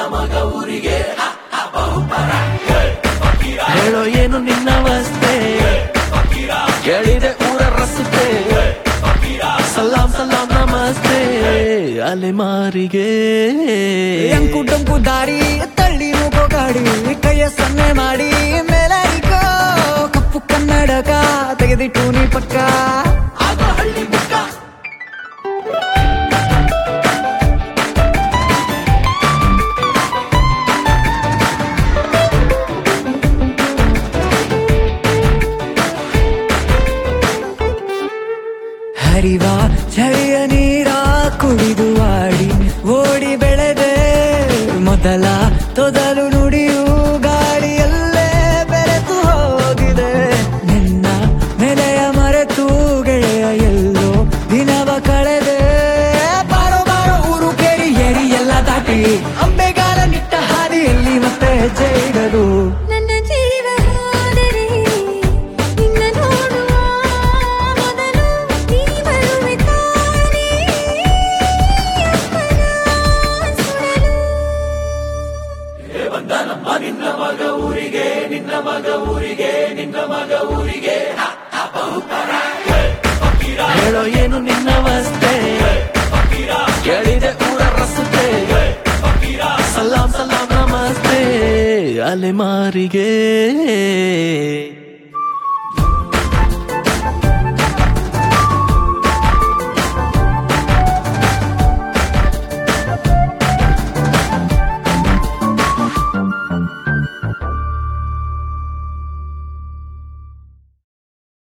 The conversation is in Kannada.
ಹೇಳೋ ಏನು ನಿನ್ನ ಅವಸ್ಥೆ ಕೇಳಿದೆ ಊರ ರಸ್ತೆ ಸಲಾಂ ಸಲಾಂ ನಮಸ್ತೆ ಅಲೆಮಾರಿಗೆ ಅಂಕು ಡೊಂಕು ದಾರಿ ತಳ್ಳಿ ನುಗ್ಗೋ ಗಾಡಿ ಕೈಯ ಸನ್ನೆ ಮಾಡಿ ಮೇಲೆ ಇಕ್ಕೋ. ಕಪ್ಪು ಕನ್ನಡಕ ತೆಗೆದಿಟ್ಟು ನೀ ಪಕ್ಕ ಆಗೋ ಹಳ್ಳಿ ಮುಖ ಹರಿವ ಚಳಿಯ ನೀರ ಕುಡಿದು ಆಡಿ ಓಡಿ ಬೆಳೆದೆ ಮೊದಲ ತೊದಲು ನುಡಿಯು ಗಾಳಿಯಲ್ಲೇ ಬೆರೆತು ಹೋಗಿದೆ ನಿನ್ನ ನೆಲೆಯ ಮರೆತು ಗೆಳೆಯ ಎಲ್ಲೋ ದಿನವ ಕಳೆದೆ ಬಾರೋ ಬಾರೋ ಊರು ಕೇರಿ ಏರಿ ಎಲ್ಲ ದಾಟಿ ಅಂಬೆಗಾಲ ನಿಟ್ಟ ಹಾದಿಯಲ್ಲಿ ಮತ್ತೆ ಹೆಜ್ಜೆ ಇಡಲು ನನ್ನ ಜೀವ ಹೋದರೆ ನಿನ್ನ ನೋಡುವ ಮೊದಲು ನೀ ಬರುವೆ ತಾನೇ ಅಪ್ಪನ ಸುಡಲು ಹೇಳೋ ಏನು ನಿನ್ನ ಅವಸ್ಥೆ ಕೇಳಿದೆ ಊರ ರಸ್ತೆ ಸಲಾಂ ಸಲಾಂ ನಮಸ್ತೆ ಅಲೆಮಾರಿಗೆ